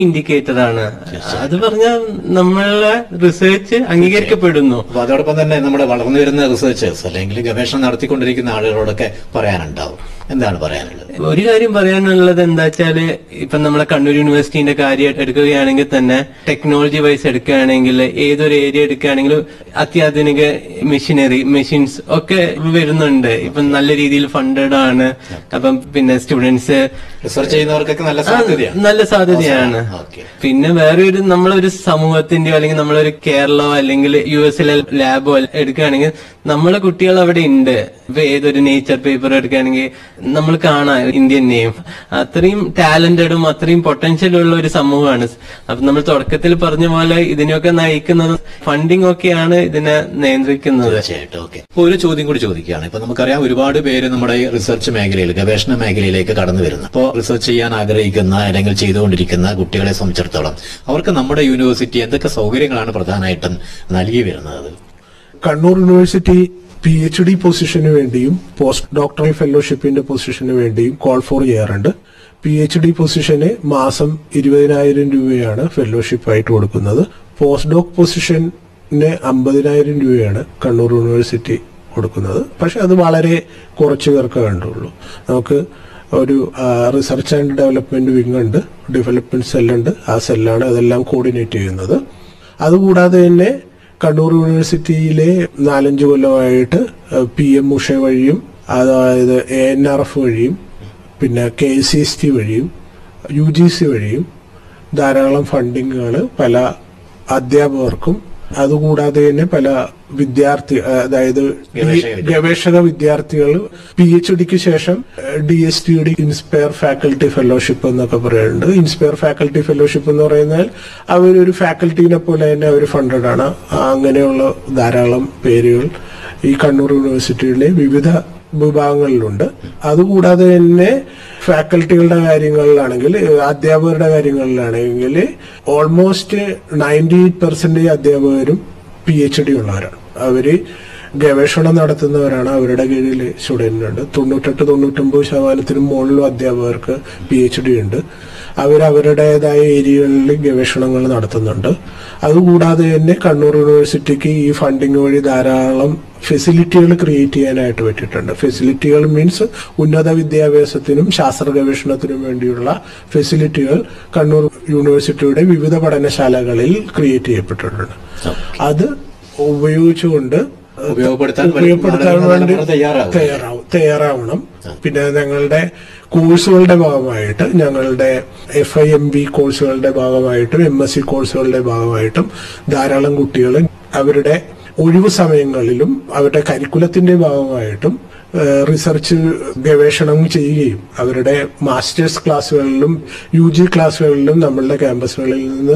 Indicator ആണ് അത് പറഞ്ഞാൽ നമ്മളെ റിസർച്ച് അംഗീകരിക്കപ്പെടുന്നു അപ്പൊ അതോടൊപ്പം തന്നെ നമ്മുടെ വളർന്നു വരുന്ന റിസർച്ചേഴ്സ് അല്ലെങ്കിൽ ഗവേഷണം നടത്തിക്കൊണ്ടിരിക്കുന്ന ആളുകളോടൊക്കെ പറയാനുണ്ടാവും എന്താണ് പറയാനുള്ളത് ഒരു കാര്യം പറയാനുള്ളത് എന്താ വെച്ചാല് ഇപ്പൊ നമ്മളെ കണ്ണൂർ യൂണിവേഴ്സിറ്റിന്റെ കാര്യം എടുക്കുകയാണെങ്കിൽ തന്നെ ടെക്നോളജി വൈസ് എടുക്കുകയാണെങ്കിൽ ഏതൊരു ഏരിയ എടുക്കുകയാണെങ്കിലും അത്യാധുനിക മെഷീനറി മെഷീൻസ് ഒക്കെ വരുന്നുണ്ട് ഇപ്പം നല്ല രീതിയിൽ ഫണ്ടഡ് ആണ് അപ്പം പിന്നെ സ്റ്റുഡൻസ് റിസർച്ച് ചെയ്യുന്നവർക്കൊക്കെ നല്ല സാധ്യതയാണ് നല്ല സാധ്യതയാണ് ഓക്കെ പിന്നെ വേറെ ഒരു നമ്മളൊരു സമൂഹത്തിന്റെയോ അല്ലെങ്കിൽ നമ്മളൊരു കേരളോ അല്ലെങ്കിൽ യു എസിലെ ലാബോ എടുക്കുകയാണെങ്കിൽ നമ്മളെ കുട്ടികൾ അവിടെ ഉണ്ട് ഇപ്പൊ ഏതൊരു നേച്ചർ പേപ്പർ എടുക്കുകയാണെങ്കിൽ നമ്മൾ കാണാം ഇന്ത്യൻ നെയിം അത്രയും ടാലന്റഡും അത്രയും പൊട്ടൻഷ്യലും ഉള്ള ഒരു സമൂഹമാണ് അപ്പൊ നമ്മൾ തുടക്കത്തിൽ പറഞ്ഞ പോലെ ഇതിനെയൊക്കെ നയിക്കുന്നത് ഫണ്ടിങ് ഒക്കെയാണ് ഇതിനെ നിയന്ത്രിക്കുന്നത് തീർച്ചയായിട്ടും ഓക്കെ ഇപ്പൊ ഒരു ചോദ്യം കൂടി ചോദിക്കുകയാണ് ഇപ്പൊ നമുക്കറിയാം ഒരുപാട് പേര് നമ്മുടെ ഈ റിസർച്ച് മേഖലയിൽ ഗവേഷണ മേഖലയിലേക്ക് കടന്നു വരുന്നു അപ്പോൾ റിസർച്ച് ചെയ്യാൻ ആഗ്രഹിക്കുന്ന അല്ലെങ്കിൽ ചെയ്തുകൊണ്ടിരിക്കുന്ന കുട്ടികളെ സംബന്ധിച്ചിടത്തോളം അവർക്ക് നമ്മുടെ യൂണിവേഴ്സിറ്റി എന്തൊക്കെ സൗകര്യങ്ങളാണ് പ്രധാനമായിട്ടും നൽകി വരുന്നത് Kannur university P H D പൊസിഷന് വേണ്ടിയും പോസ്റ്റ് ഡോക്ടറൽ ഫെലോഷിപ്പിന്റെ പൊസിഷന് വേണ്ടിയും കോൾ ഫോർ ചെയ്യാറുണ്ട് പി എച്ച് ഡി പൊസിഷന് മാസം ഇരുപതിനായിരം രൂപയാണ് ഫെലോഷിപ്പ് ആയിട്ട് കൊടുക്കുന്നത് പോസ്റ്റ് ഡോക് പൊസിഷന് അമ്പതിനായിരം രൂപയാണ് കണ്ണൂർ യൂണിവേഴ്സിറ്റി കൊടുക്കുന്നത് പക്ഷെ അത് വളരെ കുറച്ച് പേർക്ക് വേണ്ടുള്ളൂ നമുക്ക് ഒരു റിസർച്ച് ആൻഡ് ഡെവലപ്മെന്റ് വിങ് ഉണ്ട് ഡെവലപ്മെന്റ് സെല്ലുണ്ട് ആ സെല്ലാണ് അതെല്ലാം കോർഡിനേറ്റ് ചെയ്യുന്നത് അതുകൂടാതെ തന്നെ കണ്ണൂർ യൂണിവേഴ്സിറ്റിയിലെ നാലഞ്ച് കൊല്ലമായിട്ട് പി എം ഉഷ വഴിയും അതായത് എ എൻ ആർ എഫ് വഴിയും പിന്നെ കെ സി എസ് ടി വഴിയും യു ജി സി വഴിയും ധാരാളം ഫണ്ടിങ്ങുകൾ പല അധ്യാപകർക്കും അതുകൂടാതെ തന്നെ പല വിദ്യാർത്ഥി അതായത് ഗവേഷക ഗവേഷക വിദ്യാർത്ഥികൾ പി എച്ച് ഡിക്ക് ശേഷം D S T D inspire faculty fellowship എന്നൊക്കെ പറയുന്നുണ്ട് ഇൻസ്പയർ ഫാക്കൽറ്റി ഫെലോഷിപ്പ് എന്ന് പറയുന്നാൽ അവരൊരു ഫാക്കൽറ്റീനെ പോലെ തന്നെ അവർ ഫണ്ടഡ് ആണ് അങ്ങനെയുള്ള ധാരാളം പേരുകൾ ഈ കണ്ണൂർ യൂണിവേഴ്സിറ്റിയിലെ വിവിധ വിഭാഗങ്ങളിലുണ്ട് അതുകൂടാതെ തന്നെ ഫാക്കൽറ്റികളുടെ കാര്യങ്ങളിലാണെങ്കിൽ അധ്യാപകരുടെ കാര്യങ്ങളിലാണെങ്കിൽ ഓൾമോസ്റ്റ് നയൻറ്റി എയ്റ്റ് പെർസെന്റേജ് അധ്യാപകരും പി എച്ച് ഡി ഉള്ളവരാണ് അവര് ഗവേഷണം നടത്തുന്നവരാണ് അവരുടെ കീഴിൽ സ്റ്റുഡന്റ് ഉണ്ട് തൊണ്ണൂറ്റെട്ട് തൊണ്ണൂറ്റൊമ്പത് ശതമാനത്തിനും മുകളിലും അധ്യാപകർക്ക് പി എച്ച് ഡി ഉണ്ട് അവർ അവരുടേതായ ഏരിയകളിൽ ഗവേഷണങ്ങൾ നടത്തുന്നുണ്ട് അതുകൂടാതെ തന്നെ കണ്ണൂർ യൂണിവേഴ്സിറ്റിക്ക് ഈ ഫണ്ടിങ് വഴി ധാരാളം ഫെസിലിറ്റികൾ ക്രിയേറ്റ് ചെയ്യാനായിട്ട് പറ്റിയിട്ടുണ്ട് ഫെസിലിറ്റികൾ മീൻസ് ഉന്നത വിദ്യാഭ്യാസത്തിനും ശാസ്ത്ര ഗവേഷണത്തിനും വേണ്ടിയുള്ള ഫെസിലിറ്റികൾ കണ്ണൂർ യൂണിവേഴ്സിറ്റിയുടെ വിവിധ പഠനശാലകളിൽ ക്രിയേറ്റ് ചെയ്യപ്പെട്ടിട്ടുണ്ട് അത് ഉപയോഗിച്ചുകൊണ്ട് ഉപയോഗപ്പെടുത്താൻ ഉപയോഗപ്പെടുത്താൻ ആളുകൾ വേണ്ടി നല്ലപോലെ തയ്യാറാവും. തയ്യാറാവും തയ്യാറാവണം പിന്നെ ഞങ്ങളുടെ കോഴ്സുകളുടെ ഭാഗമായിട്ട് ഞങ്ങളുടെ എഫ് ഐ എം ബി കോഴ്സുകളുടെ ഭാഗമായിട്ടും എം എസ് സി കോഴ്സുകളുടെ ഭാഗമായിട്ടും ധാരാളം കുട്ടികൾ അവരുടെ ഒഴിവു സമയങ്ങളിലും അവരുടെ കരിക്കുലത്തിന്റെ ഭാഗമായിട്ടും ഏഹ്, റിസർച്ച് ഗവേഷണം ചെയ്യുകയും അവരുടെ മാസ്റ്റേഴ്സ് ക്ലാസ്സുകളിലും യു ജി ക്ലാസ്സുകളിലും നമ്മളുടെ ക്യാമ്പസുകളിൽ നിന്ന്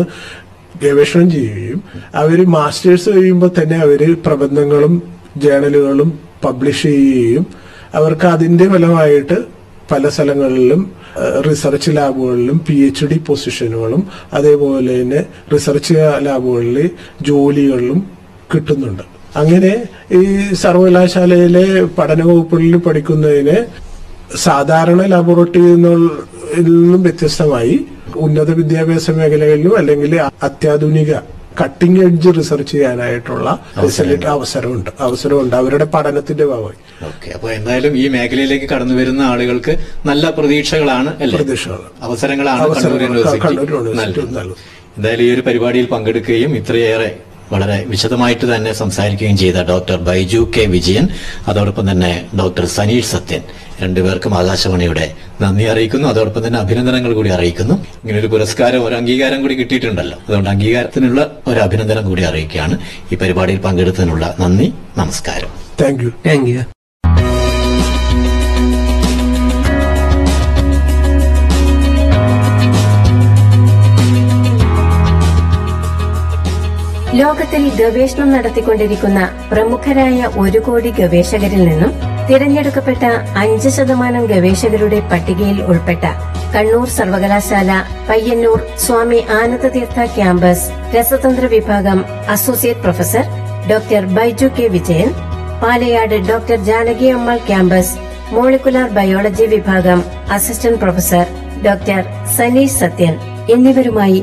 ഗവേഷണം ചെയ്യുകയും അവർ മാസ്റ്റേഴ്സ് കഴിയുമ്പോൾ തന്നെ അവർ പ്രബന്ധങ്ങളും ജേണലുകളും പബ്ലിഷ് ചെയ്യുകയും അവർക്ക് അതിന്റെ ഫലമായിട്ട് പല സ്ഥലങ്ങളിലും ഏഹ്, റിസർച്ച് ലാബുകളിലും പി എച്ച് ഡി പൊസിഷനുകളും അതേപോലെ തന്നെ റിസർച്ച് ലാബുകളിൽ ജോലികളിലും കിട്ടുന്നുണ്ട് അങ്ങനെ ഈ സർവകലാശാലയിലെ പഠന വകുപ്പുകളിൽ പഠിക്കുന്നതിന് സാധാരണ ലാബോറട്ടറിയിൽ നിന്നും വ്യത്യസ്തമായി ഉന്നത വിദ്യാഭ്യാസ മേഖലകളിലും അല്ലെങ്കിൽ അത്യാധുനിക കട്ടിംഗ് എഡ്ജ് റിസർച്ച് ചെയ്യാനായിട്ടുള്ള ഫെസിലിറ്റി അവസരമുണ്ട് അവസരമുണ്ട് അവരുടെ പഠനത്തിന്റെ ഭാഗമായി ഓക്കെ അപ്പൊ എന്തായാലും ഈ മേഖലയിലേക്ക് കടന്നു വരുന്ന ആളുകൾക്ക് നല്ല പ്രതീക്ഷകളാണ് അല്ലേ പ്രതീക്ഷകൾ അവസരങ്ങളാണ് കണ്ണൂർ അവസരങ്ങൾ യൂണിവേഴ്സിറ്റി കണ്ണൂർ യൂണിവേഴ്സിറ്റി നൽകുന്നത് നൽകും. എന്തായാലും ഈ ഒരു പരിപാടിയിൽ പങ്കെടുക്കുകയും ഇത്രയേറെ വളരെ വിശദമായിട്ട് തന്നെ സംസാരിക്കുകയും ചെയ്ത ഡോക്ടർ ബൈജു കെ വിജയൻ അതോടൊപ്പം തന്നെ ഡോക്ടർ സനീഷ് സത്യൻ രണ്ടുപേർക്കും ആകാശവാണിയുടെ നന്ദി അറിയിക്കുന്നു അതോടൊപ്പം തന്നെ അഭിനന്ദനങ്ങൾ കൂടി അറിയിക്കുന്നു ഇങ്ങനെ ഒരു പുരസ്കാരം ഒരു അംഗീകാരം കൂടി കിട്ടിയിട്ടുണ്ടല്ലോ അതുകൊണ്ട് അംഗീകാരത്തിനുള്ള ഒരു അഭിനന്ദനം കൂടി അറിയിക്കുകയാണ് ഈ പരിപാടിയിൽ പങ്കെടുത്തതിനുള്ള നന്ദി നമസ്കാരം താങ്ക് യു താങ്ക് യു ലോകത്തിൽ ഗവേഷണം നടത്തിക്കൊണ്ടിരിക്കുന്ന പ്രമുഖരായ ഒരു കോടി ഗവേഷകരിൽ നിന്നും തിരഞ്ഞെടുക്കപ്പെട്ട അഞ്ച് ശതമാനം ഗവേഷകരുടെ പട്ടികയിൽ ഉൾപ്പെട്ട കണ്ണൂർ സർവകലാശാല പയ്യന്നൂർ സ്വാമി ആനന്ദതീർത്ഥ ക്യാമ്പസ് രസതന്ത്ര വിഭാഗം associate professor doctor Baiju K Vijayan Palayad doctor Janaki Ammal campus molecular biology വിഭാഗം assistant professor doctor Saneesh Sathyan എന്നിവരുമായി